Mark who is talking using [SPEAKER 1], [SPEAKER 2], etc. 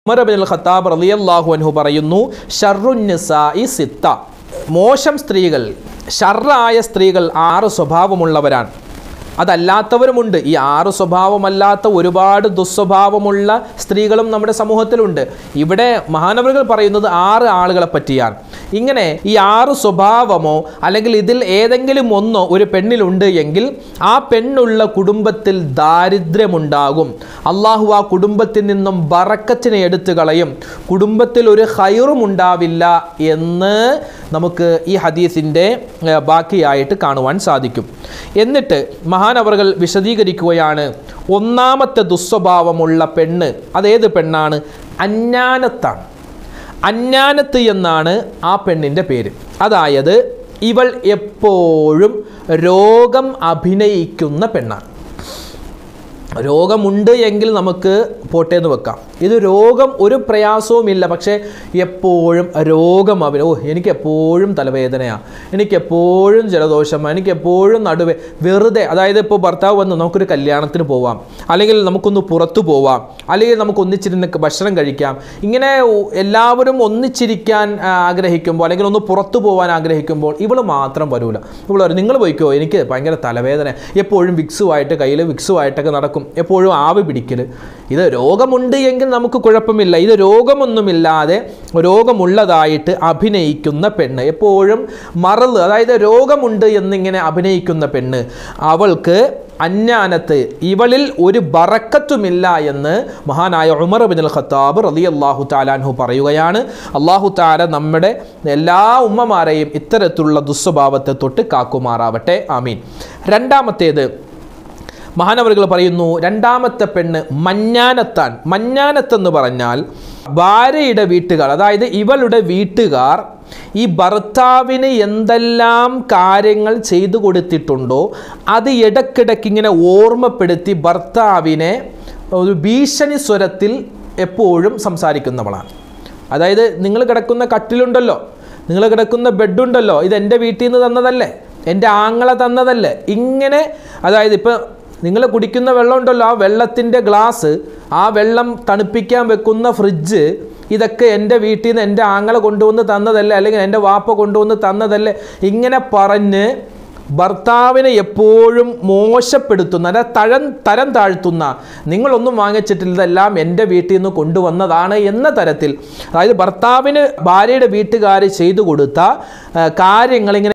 [SPEAKER 1] Umar bin Khattab റളിയല്ലാഹു അൻഹു പറയുന്നു ഷർറുന്നിസായി സിത്ത മോശം സ്ത്രീകൾ ഷർറായ സ്ത്രീകൾ ആറ് സ്വഭാവമുള്ളവരാണ് അതല്ലാത്തവരുമുണ്ട് ഈ ആറ് സ്വഭാവമല്ലാത്ത ഒരുപാട് ദുസ്വഭാവമുള്ള സ്ത്രീകളും നമ്മുടെ സമൂഹത്തിലുണ്ട് ഇവിടെ മഹാനവറുകൾ പറയുന്നത് ആറ് ആളുകളെ പറ്റിയാണ് ഇങ്ങനെ ഈ ആറ് സ്വഭാവമോ അല്ലെങ്കിൽ ഇതിൽ ഏതെങ്കിലും ഒന്നോ ഒരു പെണ്ണിലുണ്ട് എങ്കിൽ ആ പെണ്ണുള്ള കുടുംബത്തിൽ ദാരിദ്ര്യമുണ്ടാകും അള്ളാഹു ആ കുടുംബത്തിൽ നിന്നും ബറക്കത്തിനെ എടുത്തു കളയും കുടുംബത്തിൽ ഒരു ഹൈറും ഉണ്ടാവില്ല എന്ന് നമുക്ക് ഈ ഹദീസിൻ്റെ ഏഹ്, ബാക്കിയായിട്ട് കാണുവാൻ സാധിക്കും എന്നിട്ട് മഹാനവറുകൾ വിശദീകരിക്കുകയാണ് ഒന്നാമത്തെ ദുസ്വഭാവമുള്ള പെണ്ണ് അതേത് പെണ്ണാണ് അഞ്ഞാനത്താണ് അഞ്ഞാനത്ത് എന്നാണ് ആ പെണ്ണിൻ്റെ പേര് അതായത് ഇവൾ എപ്പോഴും രോഗം അഭിനയിക്കുന്ന പെണ്ണാണ് രോഗമുണ്ട് എങ്കിൽ നമുക്ക് പോട്ടെ എന്ന് വെക്കാം ഇത് രോഗം ഒരു പ്രയാസവുമില്ല പക്ഷേ എപ്പോഴും രോഗം അവന് ഓ എനിക്ക് എപ്പോഴും തലവേദനയാണ് എനിക്ക് എപ്പോഴും ജലദോഷം എനിക്ക് എപ്പോഴും നടുവേ വെറുതെ അതായത് ഇപ്പോൾ ഭർത്താവ് വന്ന് നമുക്കൊരു കല്യാണത്തിന് പോവാം അല്ലെങ്കിൽ നമുക്കൊന്ന് പുറത്തു പോവാം അല്ലെങ്കിൽ നമുക്ക് ഒന്നിച്ചിരുന്ന് ഭക്ഷണം കഴിക്കാം ഇങ്ങനെ ഒ- എല്ലാവരും ഒന്നിച്ചിരിക്കാൻ ആ, ആഗ്രഹിക്കുമ്പോൾ അല്ലെങ്കിൽ ഒന്ന് പുറത്തു പോകാൻ ആഗ്രഹിക്കുമ്പോൾ ഇവൾ മാത്രം വരൂല ഇവൾ പറയും നിങ്ങൾ പോയിക്കോ എനിക്ക് ഭയങ്കര തലവേദന എപ്പോഴും വിക്സുമായിട്ട് കയ്യിൽ വിക്സുമായിട്ടൊക്കെ നടക്കും എപ്പോഴും ആവി പിടിക്കൽ ഇത് രോഗമുണ്ട് എങ്കിൽ നമുക്ക് കുഴപ്പമില്ല ഇത് രോഗമൊന്നുമില്ലാതെ രോഗമുള്ളതായിട്ട് അഭിനയിക്കുന്ന പെണ്ണ് എപ്പോഴും മറന്ന് അതായത് രോഗമുണ്ട് എന്നിങ്ങനെ അഭിനയിക്കുന്ന പെണ്ണ് അവൾക്ക് അഞ്ഞാനത്ത് ഇവളിൽ ഒരു ബറക്കത്തുമില്ല എന്ന് മഹാനായ ഉമർ ബിൻ അൽ ഖത്താബ് റലി അള്ളാഹു താലാൻഹു പറയുകയാണ് അള്ളാഹു താല നമ്മുടെ എല്ലാ ഉമ്മമാരെയും ഇത്തരത്തിലുള്ള ദുസ്വഭാവത്തെ തൊട്ട് കാക്കുമാറാവട്ടെ ആമീൻ രണ്ടാമത്തേത് മഹാനവറുകൾ പറയുന്നു രണ്ടാമത്തെ പെണ്ണ് മഞ്ഞാനത്താൻ മഞ്ഞാനത്തെന്ന് പറഞ്ഞാൽ ഭാര്യയുടെ വീട്ടുകാർ അതായത് ഇവളുടെ വീട്ടുകാർ ഈ ഭർത്താവിന് എന്തെല്ലാം കാര്യങ്ങൾ ചെയ്തു കൊടുത്തിട്ടുണ്ടോ അത് ഇടയ്ക്കിടയ്ക്ക് ഇങ്ങനെ ഓർമ്മപ്പെടുത്തി ഭർത്താവിനെ ഒരു ഭീഷണി സ്വരത്തിൽ എപ്പോഴും സംസാരിക്കുന്നവളാണ് അതായത് നിങ്ങൾ കിടക്കുന്ന കട്ടിലുണ്ടല്ലോ നിങ്ങൾ കിടക്കുന്ന ബെഡുണ്ടല്ലോ ഇത് എൻ്റെ വീട്ടിൽ നിന്ന് തന്നതല്ലേ എൻ്റെ ആങ്ങളെ തന്നതല്ലേ ഇങ്ങനെ അതായത് ഇപ്പം നിങ്ങൾ കുടിക്കുന്ന വെള്ളം ഉണ്ടല്ലോ ആ വെള്ളത്തിൻ്റെ ഗ്ലാസ് ആ വെള്ളം തണുപ്പിക്കാൻ വെക്കുന്ന ഫ്രിഡ്ജ് ഇതൊക്കെ എൻ്റെ വീട്ടിൽ നിന്ന് എൻ്റെ ആങ്ങളെ കൊണ്ടുവന്ന് തന്നതല്ലേ അല്ലെങ്കിൽ എൻ്റെ വാപ്പ കൊണ്ടുവന്ന് തന്നതല്ലേ ഇങ്ങനെ പറഞ്ഞ് ഭർത്താവിനെ എപ്പോഴും മോശപ്പെടുത്തുന്ന അതായത് തരം തരം താഴ്ത്തുന്ന നിങ്ങളൊന്നും വാങ്ങിച്ചിട്ടില്ല ഇതെല്ലാം എൻ്റെ വീട്ടിൽ നിന്ന് കൊണ്ടുവന്നതാണ് എന്ന തരത്തിൽ അതായത് ഭർത്താവിന് ഭാര്യയുടെ വീട്ടുകാർ ചെയ്തു കൊടുത്ത ആ, കാര്യങ്ങൾ ഇങ്ങനെ